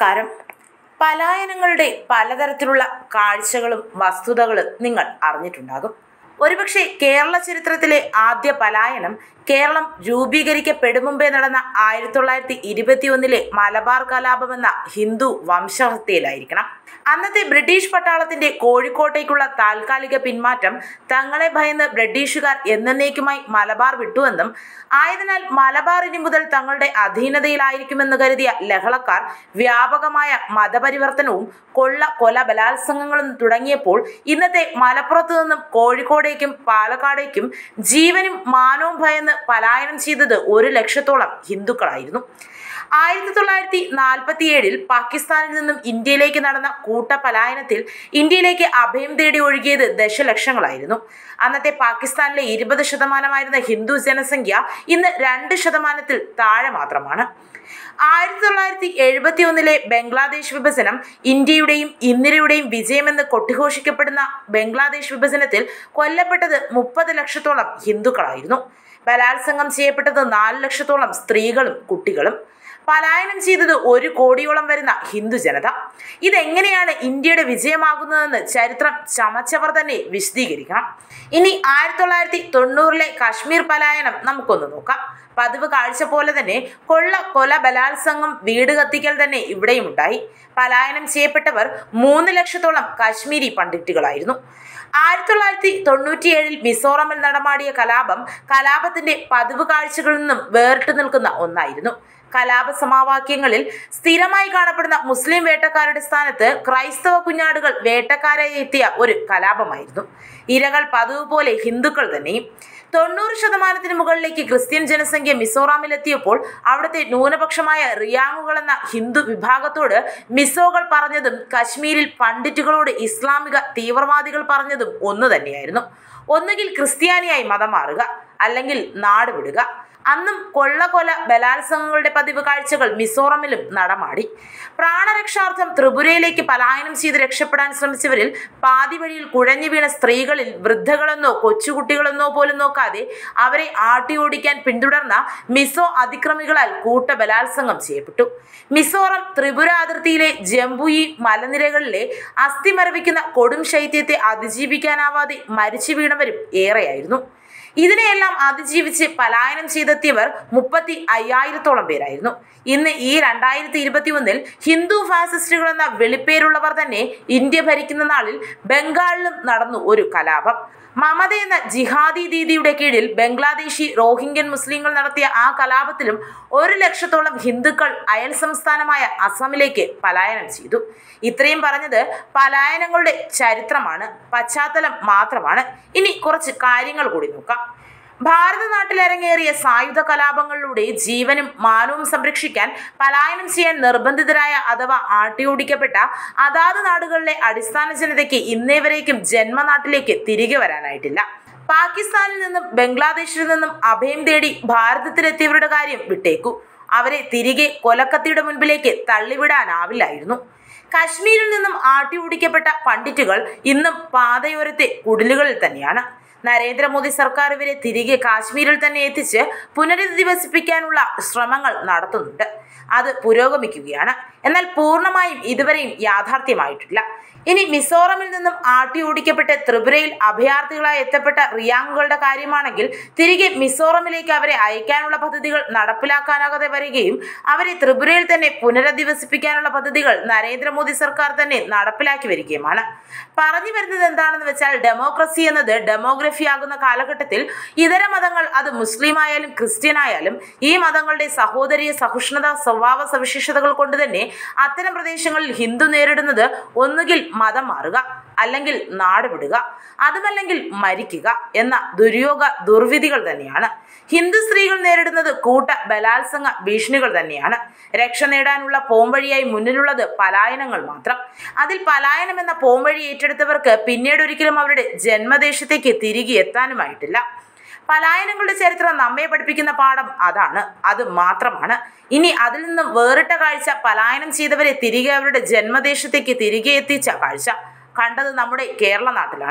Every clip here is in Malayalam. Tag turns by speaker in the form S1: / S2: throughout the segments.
S1: നമസ്കാരം പലായനങ്ങളുടെ പലതരത്തിലുള്ള കാഴ്ചകളും വസ്തുതകളും നിങ്ങൾ അറിഞ്ഞിട്ടുണ്ടാകും ഒരുപക്ഷെ കേരള ചരിത്രത്തിലെ ആദ്യ പലായനം കേരളം രൂപീകരിക്കപ്പെടും മുമ്പേ നടന്ന ആയിരത്തി തൊള്ളായിരത്തി ഇരുപത്തി ഒന്നിലെ മലബാർ കലാപം എന്ന ഹിന്ദു വംശഹത്യയിലായിരിക്കണം അന്നത്തെ ബ്രിട്ടീഷ് പട്ടാളത്തിന്റെ കോഴിക്കോട്ടേക്കുള്ള താൽക്കാലിക പിന്മാറ്റം തങ്ങളെ ഭയന്ന് ബ്രിട്ടീഷുകാർ എന്നേക്കുമായി മലബാർ വിട്ടുവെന്നും ആയതിനാൽ മലബാർ ഇനി മുതൽ തങ്ങളുടെ അധീനതയിലായിരിക്കുമെന്ന് കരുതിയ ലഹളക്കാർ വ്യാപകമായ മതപരിവർത്തനവും കൊള്ള കൊല ബലാത്സംഗങ്ങളും തുടങ്ങിയപ്പോൾ ഇന്നത്തെ മലപ്പുറത്തു നിന്നും കോഴിക്കോടേക്കും പാലക്കാടേക്കും ജീവനും മാനവും ഭയന്ന് പലായനം ചെയ്തത് ഒരു ലക്ഷത്തോളം ഹിന്ദുക്കളായിരുന്നു ആയിരത്തി തൊള്ളായിരത്തി നാൽപ്പത്തി ഏഴിൽ പാകിസ്ഥാനിൽ നിന്നും ഇന്ത്യയിലേക്ക് നടന്ന കൂട്ടപലായനത്തിൽ ഇന്ത്യയിലേക്ക് അഭയം തേടി ഒഴുകിയത് ദശലക്ഷങ്ങളായിരുന്നു അന്നത്തെ പാകിസ്ഥാനിലെ ഇരുപത് ശതമാനമായിരുന്ന ഹിന്ദു ജനസംഖ്യ ഇന്ന് രണ്ട് ശതമാനത്തിൽ താഴെ മാത്രമാണ് ആയിരത്തി തൊള്ളായിരത്തി എഴുപത്തി ഒന്നിലെ ബംഗ്ലാദേശ് വിഭജനം ഇന്ത്യയുടെയും ഇന്ദിരയുടെയും വിജയമെന്ന് കൊട്ടിഘോഷിക്കപ്പെടുന്ന ബംഗ്ലാദേശ് വിഭജനത്തിൽ കൊല്ലപ്പെട്ടത് മുപ്പത് ലക്ഷത്തോളം ഹിന്ദുക്കളായിരുന്നു ബലാത്സംഗം ചെയ്യപ്പെട്ടത് നാല് ലക്ഷത്തോളം സ്ത്രീകളും കുട്ടികളും പലായനം ചെയ്തത് ഒരു കോടിയോളം വരുന്ന ഹിന്ദു ജനത ഇതെങ്ങനെയാണ് ഇന്ത്യയുടെ വിജയമാകുന്നതെന്ന് ചരിത്രം ചമച്ചവർ തന്നെ വിശദീകരിക്കണം ഇനി ആയിരത്തി തൊള്ളായിരത്തി തൊണ്ണൂറിലെ കാശ്മീർ പലായനം നമുക്കൊന്ന് നോക്കാം പതിവ് കാഴ്ച പോലെ തന്നെ കൊള്ള കൊല ബലാത്സംഗം വീട് കത്തിക്കൽ തന്നെ ഇവിടെയും ഉണ്ടായി പലായനം ചെയ്യപ്പെട്ടവർ മൂന്ന് ലക്ഷത്തോളം കാശ്മീരി പണ്ഡിറ്റുകളായിരുന്നു ആയിരത്തി തൊള്ളായിരത്തി തൊണ്ണൂറ്റിയേഴിൽ മിസോറമിൽ നടമാടിയ കലാപം കലാപത്തിന്റെ പതിവ് കാഴ്ചകളിൽ നിന്നും വേറിട്ട് നിൽക്കുന്ന ഒന്നായിരുന്നു കലാപ സമാവാക്യങ്ങളിൽ സ്ഥിരമായി കാണപ്പെടുന്ന മുസ്ലിം വേട്ടക്കാരുടെ സ്ഥാനത്ത് ക്രൈസ്തവ കുഞ്ഞാടുകൾ വേട്ടക്കാരായി എത്തിയ ഒരു കലാപമായിരുന്നു ഇരകൾ പതിവ് പോലെ ഹിന്ദുക്കൾ തന്നെയും തൊണ്ണൂറ് ശതമാനത്തിന് മുകളിലേക്ക് ക്രിസ്ത്യൻ ജനസംഖ്യ മിസോറാമിലെത്തിയപ്പോൾ അവിടുത്തെ ന്യൂനപക്ഷമായ റിയാങ്ങുകൾ എന്ന ഹിന്ദു വിഭാഗത്തോട് മിസോകൾ പറഞ്ഞതും കശ്മീരിൽ പണ്ഡിറ്റുകളോട് ഇസ്ലാമിക തീവ്രവാദികൾ പറഞ്ഞതും ഒന്നു തന്നെയായിരുന്നു ഒന്നുകിൽ ക്രിസ്ത്യാനിയായി മതം മാറുക അല്ലെങ്കിൽ നാട് വിടുക അന്നും കൊള്ള കൊല ബലാത്സംഗങ്ങളുടെ പതിവ് കാഴ്ചകൾ മിസോറമിലും നടമാടി പ്രാണരക്ഷാർത്ഥം ത്രിപുരയിലേക്ക് പലായനം ചെയ്ത് രക്ഷപ്പെടാൻ ശ്രമിച്ചവരിൽ പാതി വഴിയിൽ കുഴഞ്ഞു വീണ സ്ത്രീകളിൽ വൃദ്ധകളെന്നോ കൊച്ചുകുട്ടികളെന്നോ പോലും നോക്കാതെ അവരെ ആട്ടി ഓടിക്കാൻ പിന്തുടർന്ന മിസോ അതിക്രമികളാൽ കൂട്ട ബലാത്സംഗം ചെയ്യപ്പെട്ടു മിസോറം ത്രിപുര അതിർത്തിയിലെ ജംബുയി മലനിരകളിലെ അസ്ഥി മരവിക്കുന്ന കൊടും ശൈത്യത്തെ അതിജീവിക്കാനാവാതെ മരിച്ചു വീണവരും ഏറെയായിരുന്നു ഇതിനെയെല്ലാം അതിജീവിച്ച് പലായനം ചെയ്തെത്തിയവർ മുപ്പത്തി അയ്യായിരത്തോളം പേരായിരുന്നു ഇന്ന് ഈ രണ്ടായിരത്തി ഇരുപത്തി ഒന്നിൽ ഹിന്ദു ഫാസിസ്റ്റുകൾ എന്ന വെളിപ്പേരുള്ളവർ തന്നെ ഇന്ത്യ ഭരിക്കുന്ന നാളിൽ ബംഗാളിലും നടന്നു ഒരു കലാപം മമത എന്ന ജിഹാദി ദീദിയുടെ കീഴിൽ ബംഗ്ലാദേശി റോഹിംഗ്യൻ മുസ്ലിങ്ങൾ നടത്തിയ ആ കലാപത്തിലും ഒരു ലക്ഷത്തോളം ഹിന്ദുക്കൾ അയൽ സംസ്ഥാനമായ അസമിലേക്ക് പലായനം ചെയ്തു ഇത്രയും പറഞ്ഞത് പലായനങ്ങളുടെ ചരിത്രമാണ് പശ്ചാത്തലം മാത്രമാണ് ഇനി കുറച്ച് കാര്യങ്ങൾ കൂടി നോക്കാം ഭാരത നാട്ടിൽ അരങ്ങേറിയ സായുധ കലാപങ്ങളിലൂടെ ജീവനും മാനവും സംരക്ഷിക്കാൻ പലായനം ചെയ്യാൻ നിർബന്ധിതരായ അഥവാ ആട്ടിയോടിക്കപ്പെട്ട അതാത് നാടുകളിലെ അടിസ്ഥാന ജനതയ്ക്ക് ഇന്നേ വരേക്കും ജന്മനാട്ടിലേക്ക് തിരികെ വരാനായിട്ടില്ല പാകിസ്ഥാനിൽ നിന്നും ബംഗ്ലാദേശിൽ നിന്നും അഭയം തേടി ഭാരതത്തിലെത്തിയവരുടെ കാര്യം വിട്ടേക്കു അവരെ തിരികെ കൊലക്കത്തിയുടെ മുൻപിലേക്ക് തള്ളിവിടാനാവില്ലായിരുന്നു കശ്മീരിൽ നിന്നും ആട്ടിയോടിക്കപ്പെട്ട പണ്ഡിറ്റുകൾ ഇന്നും പാതയോരത്തെ കുടിലുകളിൽ തന്നെയാണ് നരേന്ദ്രമോദി സർക്കാർ ഇവരെ തിരികെ കാശ്മീരിൽ തന്നെ എത്തിച്ച് പുനരധിവസിപ്പിക്കാനുള്ള ശ്രമങ്ങൾ നടത്തുന്നുണ്ട് അത് പുരോഗമിക്കുകയാണ് എന്നാൽ പൂർണ്ണമായും ഇതുവരെയും യാഥാർത്ഥ്യമായിട്ടില്ല ഇനി മിസോറമിൽ നിന്നും ആട്ടി ഓടിക്കപ്പെട്ട് ത്രിപുരയിൽ അഭയാർത്ഥികളായി എത്തപ്പെട്ട റിയാങ്ങുകളുടെ കാര്യമാണെങ്കിൽ തിരികെ മിസോറമിലേക്ക് അവരെ അയക്കാനുള്ള പദ്ധതികൾ നടപ്പിലാക്കാനാകാതെ വരികയും അവരെ ത്രിപുരയിൽ തന്നെ പുനരധിവസിപ്പിക്കാനുള്ള പദ്ധതികൾ നരേന്ദ്രമോദി സർക്കാർ തന്നെ നടപ്പിലാക്കി വരികയുമാണ് പറഞ്ഞു വരുന്നത് എന്താണെന്ന് വെച്ചാൽ ഡെമോക്രസി എന്നത് ഡെമോഗ്രഫി ആകുന്ന കാലഘട്ടത്തിൽ ഇതര മതങ്ങൾ അത് മുസ്ലിം ആയാലും ക്രിസ്ത്യൻ ആയാലും ഈ മതങ്ങളുടെ സഹോദരീയ സഹിഷ്ണുത സ്വഭാവ സവിശേഷതകൾ കൊണ്ട് തന്നെ അത്തരം പ്രദേശങ്ങളിൽ ഹിന്ദു നേരിടുന്നത് ഒന്നുകിൽ മതം മാറുക അല്ലെങ്കിൽ നാട് വിടുക അതുമല്ലെങ്കിൽ മരിക്കുക എന്ന ദുര്യോഗ ദുർവിധികൾ തന്നെയാണ് ഹിന്ദു സ്ത്രീകൾ നേരിടുന്നത് കൂട്ട ബലാത്സംഗ ഭീഷണികൾ തന്നെയാണ് രക്ഷ നേടാനുള്ള പോംവഴിയായി മുന്നിലുള്ളത് പലായനങ്ങൾ മാത്രം അതിൽ പലായനം എന്ന പോംവഴി ഏറ്റെടുത്തവർക്ക് പിന്നീട് ഒരിക്കലും അവരുടെ ജന്മദേശത്തേക്ക് തിരികെ എത്താനുമായിട്ടില്ല പലായനങ്ങളുടെ ചരിത്രം നമ്മെ പഠിപ്പിക്കുന്ന പാഠം അതാണ് അത് മാത്രമാണ് ഇനി അതിൽ നിന്നും വേറിട്ട കാഴ്ച പലായനം ചെയ്തവരെ തിരികെ അവരുടെ ജന്മദേശത്തേക്ക് തിരികെ എത്തിച്ച കാഴ്ച കണ്ടത് നമ്മുടെ കേരള നാട്ടിലാണ്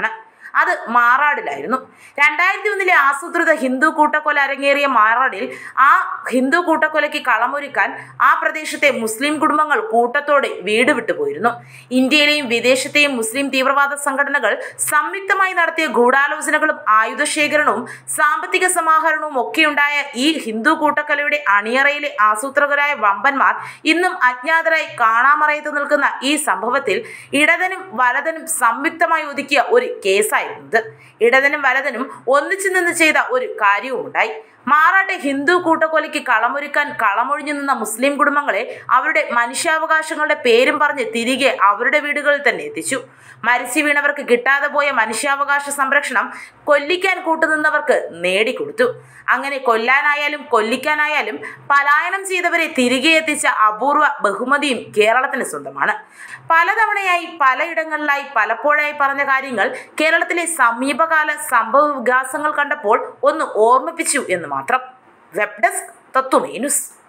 S1: അത് മാറാടിലായിരുന്നു രണ്ടായിരത്തി ഒന്നിലെ ആസൂത്രിത ഹിന്ദു കൂട്ടക്കൊല അരങ്ങേറിയ മാറാടിൽ ആ ഹിന്ദു കൂട്ടക്കൊലയ്ക്ക് കളമൊരുക്കാൻ ആ പ്രദേശത്തെ മുസ്ലിം കുടുംബങ്ങൾ കൂട്ടത്തോടെ വീട് വിട്ടുപോയിരുന്നു ഇന്ത്യയിലെയും വിദേശത്തെയും മുസ്ലിം തീവ്രവാദ സംഘടനകൾ സംയുക്തമായി നടത്തിയ ഗൂഢാലോചനകളും ആയുധശേഖരണവും സാമ്പത്തിക സമാഹരണവും ഒക്കെയുണ്ടായ ഈ ഹിന്ദു കൂട്ടക്കൊലയുടെ അണിയറയിലെ ആസൂത്രകരായ വമ്പന്മാർ ഇന്നും അജ്ഞാതരായി കാണാമറയത്ത് നിൽക്കുന്ന ഈ സംഭവത്തിൽ ഇടതനും വലതനും സംയുക്തമായി ഒതുക്കിയ ഒരു കേസായിരുന്നത് ഇടതനും വലതനും ഒന്നിച്ചു നിന്ന് ചെയ്ത ഒരു കാര്യവുമുണ്ടായി മാറാട്ടെ ഹിന്ദു കൂട്ടക്കൊലയ്ക്ക് കളമൊരുക്കാൻ കളമൊഴിഞ്ഞു നിന്ന മുസ്ലിം കുടുംബങ്ങളെ അവരുടെ മനുഷ്യാവകാശങ്ങളുടെ പേരും പറഞ്ഞ് തിരികെ അവരുടെ വീടുകളിൽ തന്നെ എത്തിച്ചു മരിച്ചു വീണവർക്ക് കിട്ടാതെ പോയ മനുഷ്യാവകാശ സംരക്ഷണം കൊല്ലിക്കാൻ കൂട്ടുനിന്നവർക്ക് നേടിക്കൊടുത്തു അങ്ങനെ കൊല്ലാനായാലും കൊല്ലിക്കാനായാലും പലായനം ചെയ്തവരെ തിരികെ എത്തിച്ച അപൂർവ ബഹുമതിയും കേരളത്തിന് സ്വന്തമാണ് പലതവണയായി പലയിടങ്ങളിലായി പലപ്പോഴായി പറഞ്ഞ കാര്യങ്ങൾ കേരളത്തിലെ സമീപകാല സംഭവ വികാസങ്ങൾ കണ്ടപ്പോൾ ഒന്ന് ഓർമ്മിപ്പിച്ചു എന്ന് മാത്രം വെബ് ഡെസ്ക് തത്വമേ ന്യൂസ്